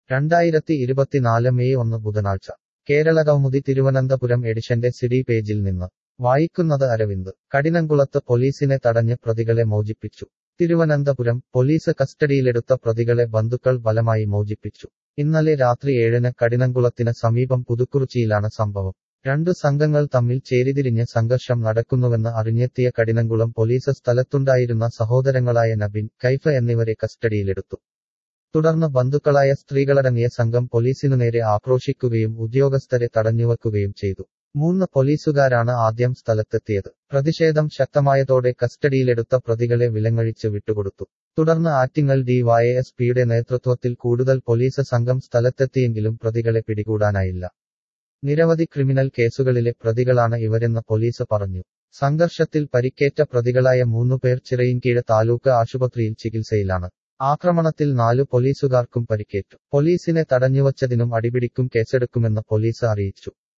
രണ്ടായിരത്തി ഇരുപത്തിനാല് മെയ് ഒന്ന് ബുധനാഴ്ച കേരളകൗമുദി തിരുവനന്തപുരം എഡിഷന്റെ സിഡി പേജിൽ നിന്ന് വായിക്കുന്നത് അരവിന്ദ് കഠിനംകുളത്ത് പോലീസിനെ തടഞ്ഞ് പ്രതികളെ മോചിപ്പിച്ചു തിരുവനന്തപുരം പോലീസ് കസ്റ്റഡിയിലെടുത്ത പ്രതികളെ ബന്ധുക്കൾ ബലമായി മോചിപ്പിച്ചു ഇന്നലെ രാത്രി ഏഴിന് കഠിനംകുളത്തിന് സമീപം പുതുക്കുറിച്ചിയിലാണ് സംഭവം രണ്ടു സംഘങ്ങൾ തമ്മിൽ ചേരിതിരിഞ്ഞ് സംഘർഷം നടക്കുന്നുവെന്ന് അറിഞ്ഞെത്തിയ കഠിനംകുളം പോലീസ് സ്ഥലത്തുണ്ടായിരുന്ന സഹോദരങ്ങളായ നബിൻ കൈഫ് എന്നിവരെ കസ്റ്റഡിയിലെടുത്തു തുടർന്ന് ബന്ധുക്കളായ സ്ത്രീകളടങ്ങിയ സംഘം പോലീസിനു നേരെ ആക്രോശിക്കുകയും ഉദ്യോഗസ്ഥരെ തടഞ്ഞുവെക്കുകയും ചെയ്തു മൂന്ന് പോലീസുകാരാണ് ആദ്യം സ്ഥലത്തെത്തിയത് പ്രതിഷേധം ശക്തമായതോടെ കസ്റ്റഡിയിലെടുത്ത പ്രതികളെ വിലങ്ങഴിച്ച് വിട്ടുകൊടുത്തു തുടർന്ന് ആറ്റിങ്ങൽ ഡിവൈഎസ്പിയുടെ നേതൃത്വത്തിൽ കൂടുതൽ പോലീസ് സംഘം സ്ഥലത്തെത്തിയെങ്കിലും പ്രതികളെ പിടികൂടാനായില്ല നിരവധി ക്രിമിനൽ കേസുകളിലെ പ്രതികളാണ് ഇവരെന്ന് പോലീസ് പറഞ്ഞു സംഘർഷത്തിൽ പരിക്കേറ്റ പ്രതികളായ മൂന്നുപേർ ചിറയിൻകീഴ് താലൂക്ക് ആശുപത്രിയിൽ ചികിത്സയിലാണ് ആക്രമണത്തിൽ നാലു പോലീസുകാർക്കും പരിക്കേറ്റു പോലീസിനെ തടഞ്ഞുവച്ചതിനും അടിപിടിക്കും കേസെടുക്കുമെന്ന് പോലീസ് അറിയിച്ചു